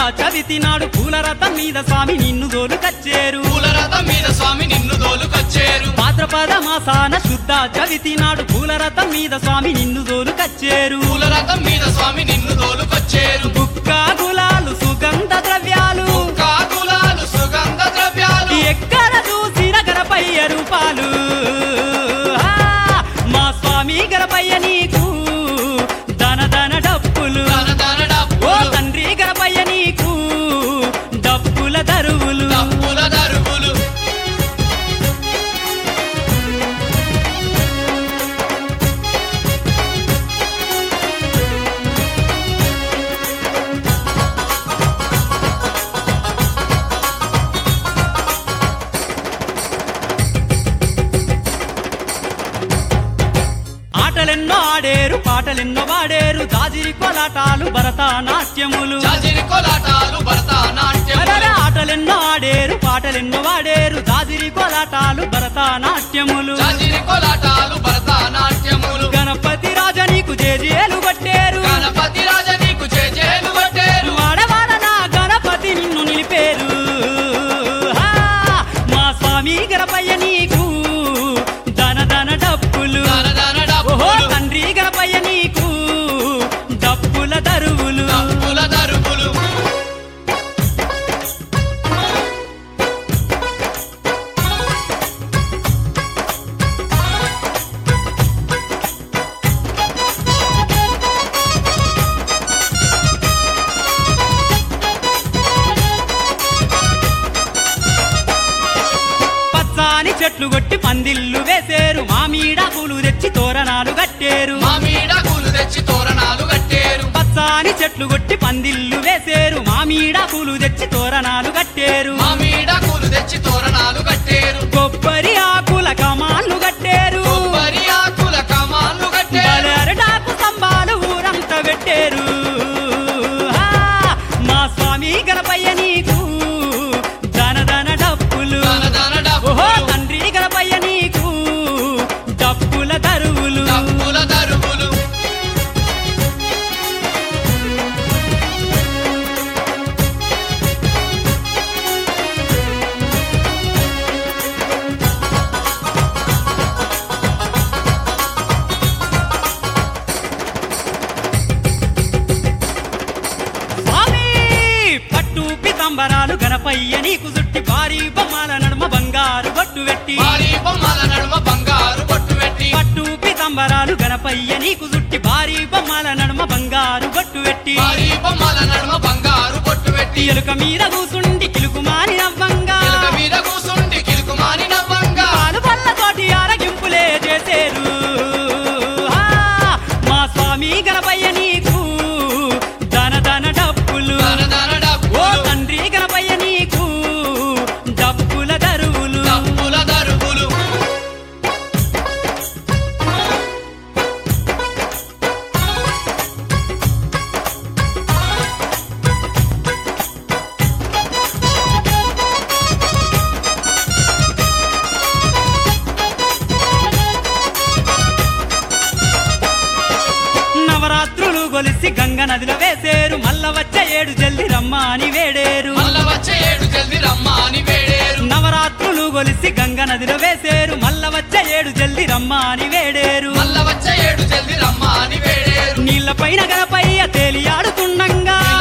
చవితి నాడు పూల రథం మీద స్వామి నిన్ను దోలుకచ్చేరు పూల రథం మీద స్వామి నిన్ను దోలుకొచ్చేరు భాద్రపద మాసాన శుద్ధ చవితి నాడు పూల రథం మీద స్వామి నిన్ను దోలుకచ్చేరు పూల రథం మీద స్వామి నిన్ను దోలుకొచ్చేరు బుక్క గులాలు సుగంధ ద్రవ్యాలు కాకులాలు సుగంధ ద్రవ్యాలు ఎక్కడ చూసిన గరపయ్య రూపాలు ఆ, మా స్వామి గరపయ్య నీకు దన దన డప్పులు దన దన ఓ డప్పులు తండ్రి గరపయ్య నీకు డప్పుల దరువులు డప్పుల దరువులు ఆటలెన్నో ఆడేరు పాటలెన్నో వాడేరు దాజిరి కోలాటాలు భరతనాట్యములు జాజిరి కోలాటాలు భరతనాట్యం అరెరే, ఆటలెన్నో ఆడేరు పాటలెన్నో వాడేరు దాజిరి కోలాటాలు భరతనాట్యములు జాజిరి కోలాటాలు భరతనాట్యములు గణపతి రాజ నీకు జేజేలు పట్టేరు గణపతి రాజ నీకు చేజేలు పట్టేరు వాడవాడ నా గణపతి నిన్ను నిలిపేరు హా, మా స్వామి గణపయ్య నీకు దన దన డప్పులు దన దన ఓహో డప్పులు తండ్రి గణపయ్య నీకు డప్పుల దరువులు డప్పుల దరువులు పచ్చాని చెట్లు కొట్టి పందిళ్ళు వేసేరు మామిడాకులు తెచ్చి తోరణాలు కట్టేరు మామిడాకులు తెచ్చి తోరణాలు కట్టేరు పచ్చాని చెట్లు కొట్టి పందిళ్ళు వేసేరు మామిడాకులు తెచ్చి తోరణాలు కట్టేరు మామిడాకులు తెచ్చి తోరణాలు కట్టేరు కొబ్బరి ఆకుల కమాన్లు కట్టేరు కొబ్బరి ఆకుల కమాన్లు కట్టేరు బలరడాకు స్తంభాలు ఊరంతా పెట్టేరు హా, మా స్వామి గణపయ్య నీకు దన దన డప్పులు దన దన ఓహో డప్పులు తండ్రి గణపయ్య నీకు డప్పుల దరువులు డప్పుల దరువులు స్వామి పట్టు పితంబరాలు గణపయ్య నీకు చుట్టి భారీ బొమ్మల నడుమ బంగారు బట్టు పెట్టి భారీ బొమ్మల నడుమ బంగారు బొట్టు పెట్టి పట్టు పితంబరాలు గణపయ్య నీకు చుట్టి భారీ బొమ్మల నడుమ బంగారు బట్టు పెట్టి భారీ బొమ్మల నడుమ బంగారు బొట్టు పెట్టి ఎలుక మీద కూసుండి కిలుకుమాని నవ్వంగా ఎలుక మీద కూసుండి కిలుకుమాని నవ్వంగా పాలు పళ్ళతోటి ఆరగింపులే చేసేరు ఆ, మా స్వామి గణపయ్య నీకు దన దన డప్పులు దన దన ఓ డప్పులు తండ్రి గణపయ్య నీకు డప్పుల దరువులు డప్పుల దరువులు నవరాత్రులు గొలిసి గంగ నదిలో వేసేరు మల్ల వచ్చే ఏడు జల్ది రమ్మ అని వేడేరు మల్ల వచ్చే ఏడు జల్ది రమ్మ అని వేడేరు నవరాత్రులు గొలిసి గంగ నదిలో వేసేరు మల్ల వచ్చే ఏడు జల్ది రమ్మ అని వేడేరు మల్ల వచ్చే ఏడు జల్ది రమ్మ అని వేడేరు నీళ్ల పైన గణపయ్య తేలియాడుతుండంగా